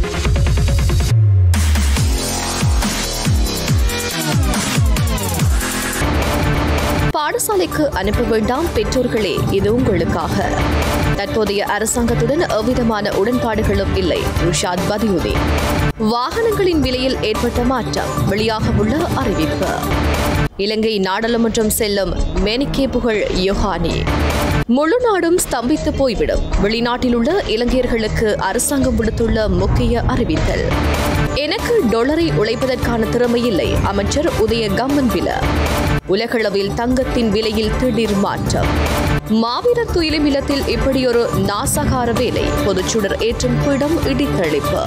பாடசாலைக்கு அனுப்ப வேண்டாம் பெற்றோர்களே இது உங்களுக்காக தற்போதைய அரசாங்கத்துடன் எவ்விதமான உடன்பாடுகளும் இல்லை ருஷாத் பதியுதீன் வாகனங்களின் விலையில் ஏற்பட்ட மாற்றம் வெளியாக உள்ள அறிவிப்பு இலங்கை நாடாளுமன்றம் செல்லும் மெனிக்கே புகழ் யோகானி முழு நாடும் ஸ்தம்பித்து போய்விடும் வெளிநாட்டில் உள்ள இலங்கையர்களுக்கு அரசாங்கம் விடுத்துள்ள முக்கிய அறிவித்தல் எனக்கு டொலரை உழைப்பதற்கான திறமை இல்லை அமைச்சர் உதய கம்மன்பில உலகளவில் தங்கத்தின் விலையில் திடீர் மாற்றம் மாவீரர் துயிலும் இல்லத்தில் இப்படியொரு நாசகார வேலை பொதுச்சுடர் ஏற்றும் பீடம் இடித்தளிப்பு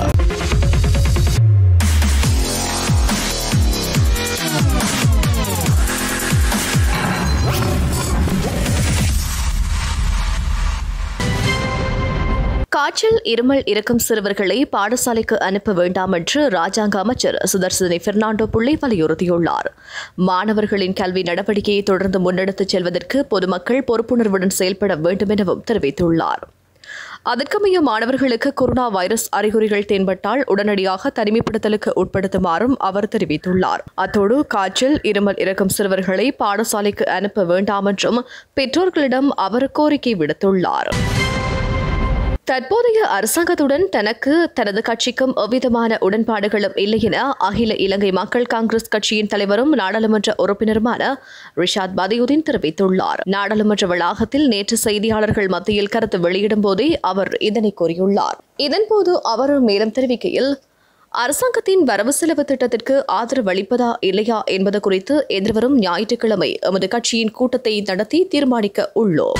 காய்ச்சல் இருமல் இருக்கும் சிறுவர்களை பாடசாலைக்கு அனுப்ப வேண்டாம் என்று ராஜாங்க அமைச்சர் சுதர்சனி பெர்னாண்டோ புள்ளை வலியுறுத்தியுள்ளார் மாணவர்களின் கல்வி நடவடிக்கையை தொடர்ந்து முன்னெடுத்துச் செல்வதற்கு பொதுமக்கள் பொறுப்புணர்வுடன் செயல்பட வேண்டும் எனவும் தெரிவித்துள்ளார் அதற்கமைய மாணவர்களுக்கு கொரோனா வைரஸ் அறிகுறிகள் தென்பட்டால் உடனடியாக தனிமைப்படுத்தலுக்கு உட்படுத்துமாறும் அவர் தெரிவித்துள்ளார் அத்தோடு காய்ச்சல் இருமல் இறக்கும் சிறுவர்களை பாடசாலைக்கு அனுப்ப வேண்டாம் என்றும் பெற்றோர்களிடம் அவர் கோரிக்கை விடுத்துள்ளார் தற்போதைய அரசாங்கத்துடன் தனக்கு தனது கட்சிக்கும் எவ்விதமான உடன்பாடுகளும் இல்லை என அகில இலங்கை மக்கள் காங்கிரஸ் கட்சியின் தலைவரும் நாடாளுமன்ற உறுப்பினருமான ரிஷாத் பதியுதீன் தெரிவித்துள்ளார் நாடாளுமன்ற வளாகத்தில் நேற்று செய்தியாளர்கள் மத்தியில் கருத்து வெளியிடும் போதே அவர் இதனை கூறியுள்ளார் இதன்போது அவர் மேலும் தெரிவிக்கையில் அரசாங்கத்தின் வரவு செலவு திட்டத்திற்கு ஆதரவு அளிப்பதா இல்லையா என்பது குறித்து எதிர்வரும் ஞாயிற்றுக்கிழமை எமது கட்சியின் கூட்டத்தை நடத்தி தீர்மானிக்க உள்ளோம்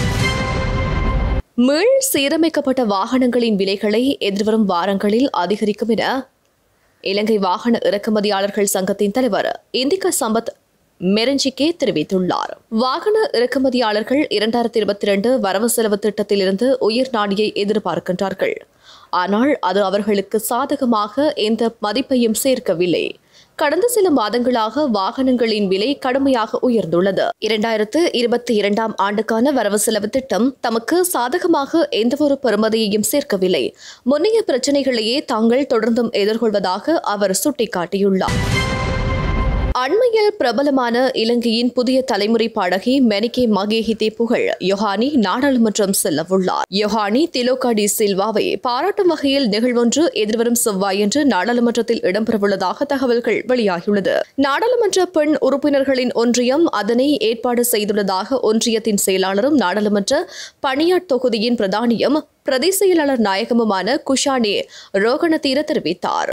மீள் சீரமைக்கப்பட்ட வாகனங்களின் விலைகளை எதிர்வரும் வாரங்களில் அதிகரிக்கும் என இலங்கை வாகன இறக்குமதியாளர்கள் சங்கத்தின் தலைவர் இந்திகா சம்பத் மெரஞ்சிக்கே தெரிவித்துள்ளார் வாகன இறக்குமதியாளர்கள் இரண்டாயிரத்தி இருபத்தி இரண்டு வரவு செலவு திட்டத்திலிருந்து உயிர் நாடியை எதிர்பார்க்கின்றார்கள் ஆனால் அது அவர்களுக்கு சாதகமாக எந்த மதிப்பையும் சேர்க்கவில்லை கடந்த சில மாதங்களாக வாகனங்களின் விலை கடுமையாக உயர்ந்துள்ளது இரண்டாயிரத்து இருபத்தி இரண்டாம் ஆண்டுக்கான வரவு செலவு திட்டம் தமக்கு சாதகமாக எந்தவொரு பெறுமதியையும் சேர்க்கவில்லை முன்னைய பிரச்சினைகளையே தாங்கள் தொடர்ந்தும் எதிர்கொள்வதாக அவர் சுட்டிக்காட்டியுள்ளார் அண்மையில் பிரபலமான இலங்கையின் புதிய தலைமுறை பாடகி மெனிகே மகேஹிதே புகழ் யோஹானி நாடாளுமன்றம் செல்லவுள்ளார் யோஹானி திலோகாடி சில்வாவை பாராட்டும் வகையில் நிகழ்வொன்று எதிர்வரும் செவ்வாயன்று நாடாளுமன்றத்தில் இடம்பெறவுள்ளதாக தகவல்கள் வெளியாகியுள்ளது நாடாளுமன்ற பெண் உறுப்பினர்களின் ஒன்றியம் அதனை ஏற்பாடு செய்துள்ளதாக ஒன்றியத்தின் செயலாளரும் நாடாளுமன்ற பணியாட் தொகுதியின் பிரதானியும் பிரதேச செயலாளர் நாயகமுமான குஷானே ரோகணதீர தெரிவித்தார்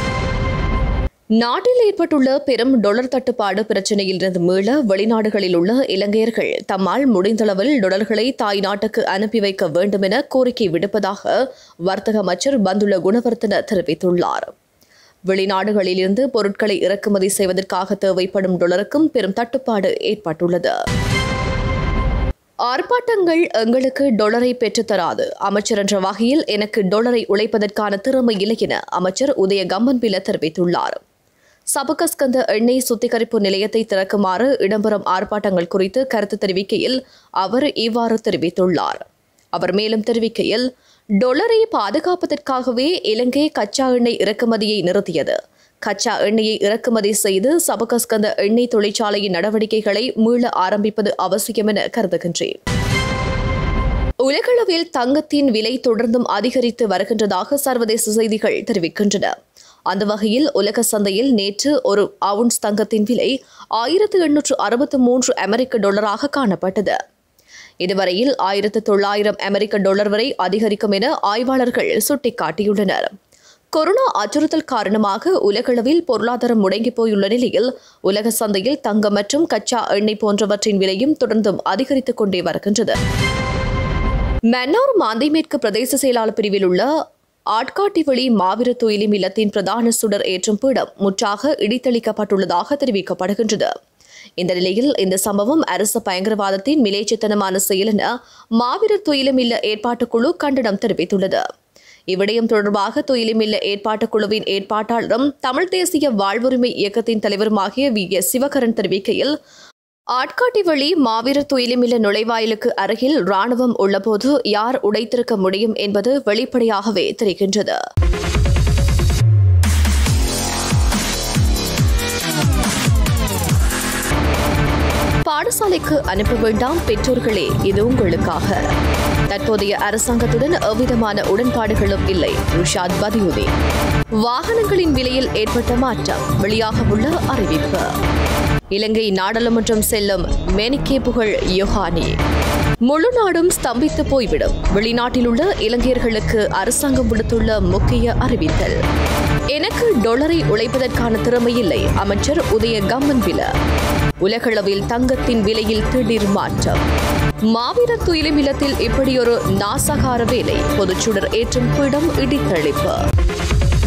நாட்டில் ஏற்பட்டுள்ள பெரும் டொலர் தட்டுப்பாடு பிரச்சினையிலிருந்து மீள வெளிநாடுகளில் உள்ள இலங்கையர்கள் தம்மால் முடிந்தளவில் டொலர்களை தாய் நாட்டுக்கு அனுப்பி வைக்க வேண்டும் என கோரிக்கை விடுப்பதாக வர்த்தக அமைச்சர் பந்துல குணவர்த்தன தெரிவித்துள்ளார் வெளிநாடுகளிலிருந்து பொருட்களை இறக்குமதி செய்வதற்காக தேவைப்படும் டொலருக்கும் பெரும் தட்டுப்பாடு ஏற்பட்டுள்ளது ஆர்ப்பாட்டங்கள் எங்களுக்கு டொலரை பெற்றுத்தராது அமைச்சர் என்ற வகையில் எனக்கு டொலரை உழைப்பதற்கான திறமை இல்லை என அமைச்சர் உதய கம்மன்பில தெரிவித்துள்ளார் சபுகஸ்கந்த எண்ணெய் சுத்திகரிப்பு நிலையத்தை திறக்குமாறு இடம்பெறும் ஆர்ப்பாட்டங்கள் குறித்து கருத்து தெரிவிக்கையில் அவர் இவ்வாறு தெரிவித்துள்ளார் அவர் மேலும் தெரிவிக்கையில் டொலரை பாதுகாப்பதற்காகவே இலங்கை கச்சா எண்ணெய் இறக்குமதியை நிறுத்தியது கச்சா எண்ணெயை இறக்குமதி செய்து சபகஸ்கந்த எண்ணெய் தொழிற்சாலையின் நடவடிக்கைகளை மீள ஆரம்பிப்பது அவசியம் என கருதுகின்றேன் உலகளவில் தங்கத்தின் விலை தொடர்ந்தும் அதிகரித்து வருகின்றதாக சர்வதேச செய்திகள் தெரிவிக்கின்றன அந்த வகையில் உலக சந்தையில் நேற்று ஒரு அவுன்ஸ் தங்கத்தின் விலை ஆயிரத்து எண்ணூற்று அறுபத்து மூன்று அமெரிக்க டாலராக காணப்பட்டது இதுவரையில் ஆயிரத்து தொள்ளாயிரம் அமெரிக்க டாலர் வரை அதிகரிக்கும் என ஆய்வாளர்கள் சுட்டிக்காட்டியுள்ளனர் கொரோனா அச்சுறுத்தல் காரணமாக உலகளவில் பொருளாதாரம் முடங்கி போயுள்ள நிலையில் உலக சந்தையில் தங்கம் மற்றும் கச்சா எண்ணெய் போன்றவற்றின் விலையும் தொடர்ந்தும் அதிகரித்துக் கொண்டே வருகின்றது மன்னார் மாந்தை மேற்கு பிரதேச செயலாளர் பிரிவில் உள்ள ஆட்காட்டிவெளி மாவீர துயிலிம் இல்லத்தின் பிரதான சுடர் ஏற்றும் பீடம் முற்றாக இடித்தளிக்கப்பட்டுள்ளதாக தெரிவிக்கப்படுகின்றது இந்த நிலையில் இந்த சம்பவம் அரசு பயங்கரவாதத்தின் மிலேச்சத்தனமான செயல் என மாவீரர் துயிலும் இல்ல ஏற்பாட்டுக்குழு கண்டனம் தெரிவித்துள்ளது இவ்விடயம் தொடர்பாக துயிலுமில்ல ஏற்பாட்டுக் குழுவின் ஏற்பாட்டாளரும் தமிழ் தேசிய வாழ்வுரிமை இயக்கத்தின் தலைவருமாகிய வி எஸ் சிவகரன் தெரிவிக்கையில் ஆட்காட்டி வழி மாவீரர் துயிலுமில்ல நுழைவாயிலுக்கு அருகில் ராணுவம் உள்ளபோது யார் உடைத்திருக்க முடியும் என்பது வெளிப்படையாகவே தெரிகின்றது வெளிநாட்டுக்கு அனுப்ப வேண்டாம் பெற்றோர்களே இது உங்களுக்காக தற்போதைய அரசாங்கத்துடன் எவ்விதமான உடன்பாடுகளும் இல்லை ருஷாத் பதியுதீன் வாகனங்களின் விலையில் ஏற்பட்ட மாற்றம் வெளியாக உள்ள அறிவிப்பு இலங்கை நாடாளுமன்றம் செல்லும் மேனிக்கே புகழ் யோகானி முழு நாடும் ஸ்தம்பித்து போய்விடும் வெளிநாட்டில் உள்ள இலங்கையர்களுக்கு அரசாங்கம் விடுத்துள்ள முக்கிய அறிவித்தல் எனக்கு டொலரை உழைப்பதற்கான திறமை இல்லை அமைச்சர் உதய கம்மன்பில உலகளவில் தங்கத்தின் விலையில் திடீர் மாற்றம் மாவீரர் துயிலும் இல்லத்தில் இப்படியொரு நாசகார வேலை பொதுச்சுடர் ஏற்றும் பீடம் இடித்தளிப்பு